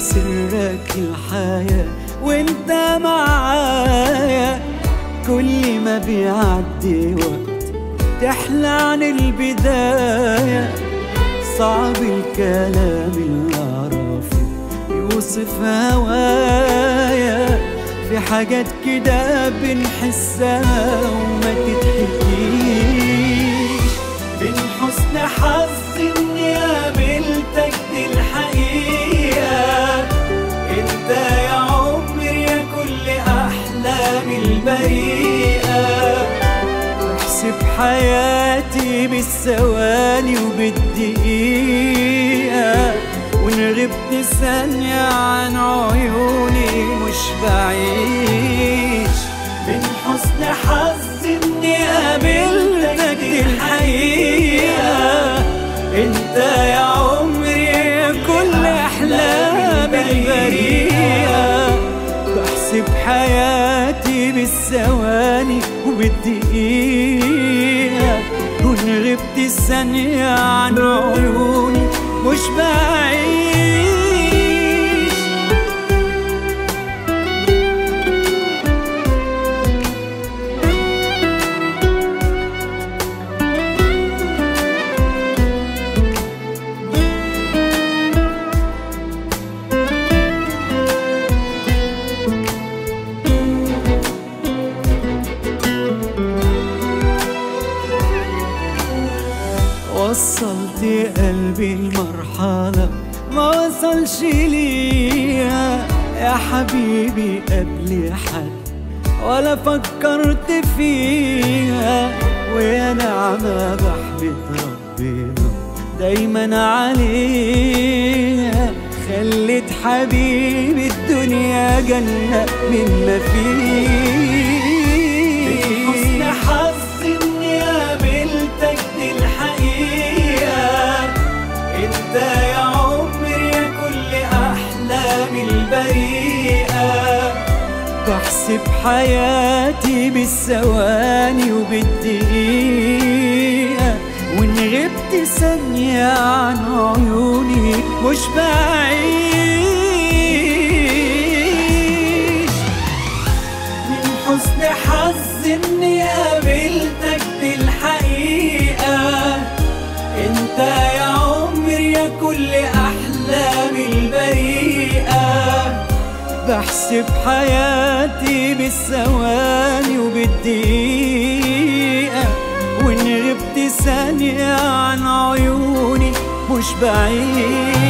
سرك الحياة وانت معايا كل ما بيعدي وقت تحلى عن البداية صعب الكلام اللي أعرفه يوصف هوايا في حاجات كده بنحسها وما تتحكيش من حسن حظي اني قابلتك دي الحقيقة انت يا عمري يا كل احلامي البريئة بحسب حياتي بالثواني وبالدقيقة وإن غبت ثانية عن عيوني مش بعيش من حسن حظي إني قابلتك دي الحقيقة أنت يا عمري يا كل أحلامي البريئة بحسب حياتي بالثواني وبالدقيقة وإن غبت ثانية عن عيوني مش بعيش وصلت قلبي المرحلة ما وصلش ليها يا حبيبي قبل حد ولا فكرت فيها ويا نعمة بحمد ربنا دايما عليها خلت حبيبي الدنيا جنة مما فيه من حسن حظي اني قابلتك دي الحقيقة انت يا عمري يا كل احلامي البريئة بحسب حياتي بالثواني وبالدقيقة وإن غبت ثانية عن عيوني مش بعيش من حسن حظي إني قابلتك دي الحقيقة انت يا عمري يا كل احلامي البريئة بحسب حياتي بالثواني وبالدقيقة وإن غبت ثانية عن عيوني مش بعيد